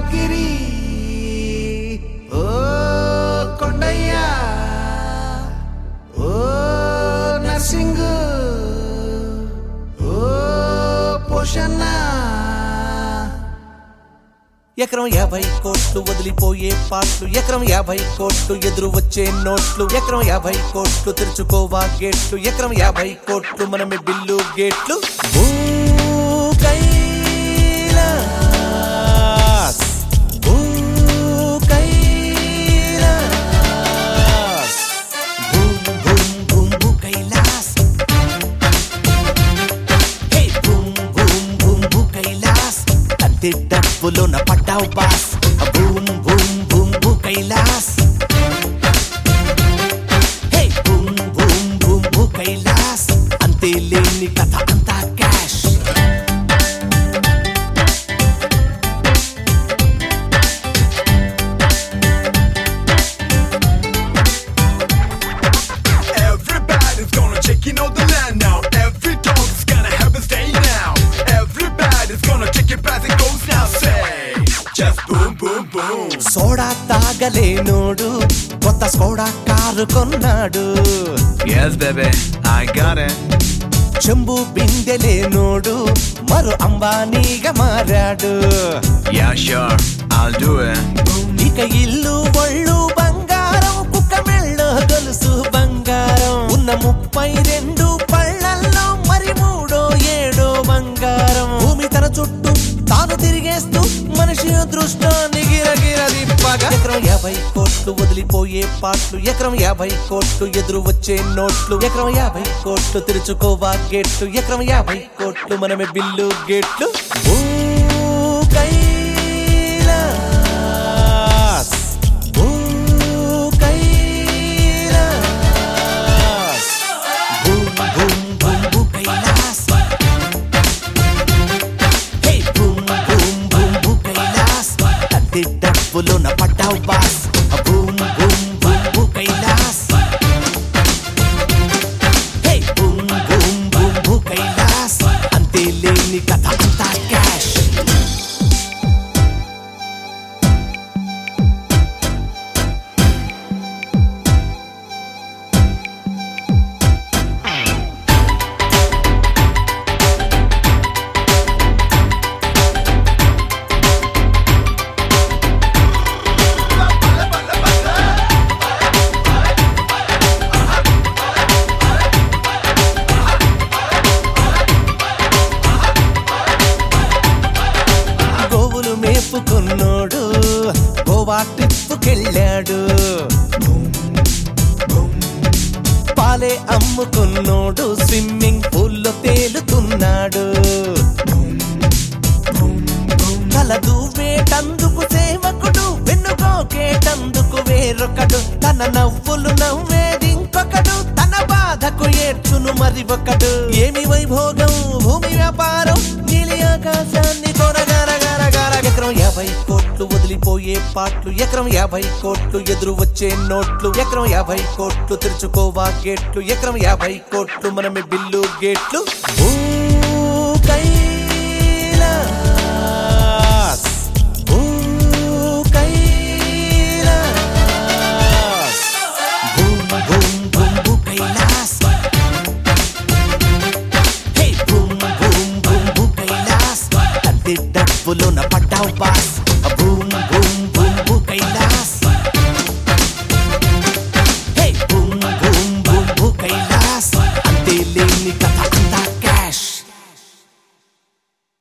గిరి ఓ కొండయ్య ఓ నర్సింగ్ ఓ పోషన్న ఎకరం యాభై కోట్లు వదిలిపోయే పాటలు ఎకరం యాభై కోట్లు ఎదురు వచ్చే నోట్లు ఎకరం యాభై కోట్లు తెరుచుకోవా గేట్లు ఎకరం యాభై కోట్లు మనమే బిల్లు గేట్లు భూ కైలాస్. భూ Kailash. Boom boom boom Bhookailas. Hey boom boom boom Bhookailas తంతి డబ్బులోన పడ్డావు boss boom boom boom Bhookailas hey boom boom boom Bhookailas అంతే లేని కథ అంతా cash Everybody's gonna check in on the land now. Every dog is gonna have a stay now. Everybody's gonna check it as it goes now. Say, just boom, boom, boom. Soda తాగలేనోడు కొత్త soda car కొన్నాడు Yes, baby, I got it. చెంబు బిందెలేనోడు మరో అంబానీగా మారాడు Yeah, sure, I'll do it. ఇక ఇల్లు ఒళ్ళు బంగారం కుక్క మెళ్ళో గొలుసు బంగారం ఉన్న ముప్పై రెండు పళ్ళల్లో మరి మూడో ఏడో బంగారం భూమి తన చుట్టూ తాను తిరిగేస్తూ మనిషి అదృష్టాన్ని గిరగిర దిప్పగా ఎకరం యాభై కోట్లు వదిలిపోయే పాటలు ఎకరం యాభై కోట్లు ఎదురు వచ్చే నోట్లు ఎకరం యాభై కోట్లు తెరుచుకోవా గేట్లు ఎకరం యాభై కోట్లు మనమే బిల్లు గేట్లు భూ కైలాస్. భూ Kailash. Boom boom boom Bhookailas. Hey boom boom boom Bhookailas. తండ్రి డబ్బులోన పడ్డావు boss boom boom boom Bhookailas hey boom boom boom Bhookailas అంతే లేని కథ అంతా క్యాష్ గోవులు మేపుకున్నోడు గోవా ట్రిప్పుకెళ్ళాడు పాలే అమ్ముకున్నోడు స్విమ్మింగ్ పూల్లో తేలుతున్నాడు తల దూవేటందుకు సేవకుడు వెన్నుకోకేటందుకు వేరొకడు తన నవ్వులు నవ్వేది ఇంకొకడు తన బాధకు ఏడ్చును మరి ఒకడు ఏమి వైభోగం భూమి వ్యాపారం నీలి ఆకాశాన్ని కొరగరగరగర ఎకరం యాభై కోట్లు వదిలిపోయే పాటలు ఎకరం యాభై కోట్లు ఎదురు వచ్చే నోట్లు ఎకరం యాభై కోట్లు తెరుచుకోవా గేట్లు ఎకరం యాభై కోట్లు మనమే బిల్లు గేట్లు భూ కైలాస్. భూ Kailash. Boom boom boom Bhookailas. Hey boom boom boom Bhookailas. తండ్రి డబ్బులోన పడ్డావు boss boom boom boom Bhookailas hey boom boom boom Bhookailas అంతే లేని కథ